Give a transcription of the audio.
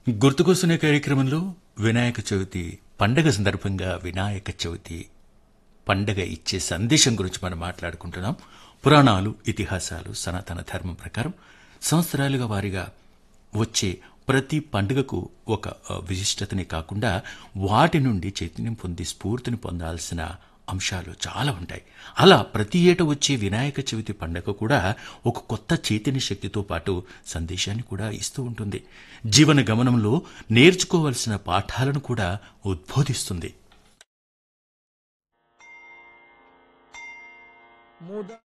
గుర్తుకొస్తున్న కార్యక్రమంలో వినాయక చవితి పండగ సందర్భంగా వినాయక చవితి పండగ ఇచ్చే సందేశం గురించి మనం మాట్లాడుకుంటున్నాం పురాణాలు ఇతిహాసాలు సనాతన ధర్మం ప్రకారం సంవత్సరాలుగా వారిగా వచ్చే ప్రతి పండుగకు ఒక ఆ, విశిష్టతనే కాకుండా వాటి నుండి చైతన్యం పొంది స్ఫూర్తిని పొందాల్సిన అంశాలు చాలా ఉంటాయి అలా ప్రతి ఏటా వచ్చే వినాయక చవితి పండగ కూడా ఒక కొత్త చైతన్య శక్తితో పాటు సందేశాన్ని కూడా ఇస్తూ ఉంటుంది జీవన గమనంలో నేర్చుకోవలసిన పాఠాలను కూడా ఉద్బోధిస్తుంది ముద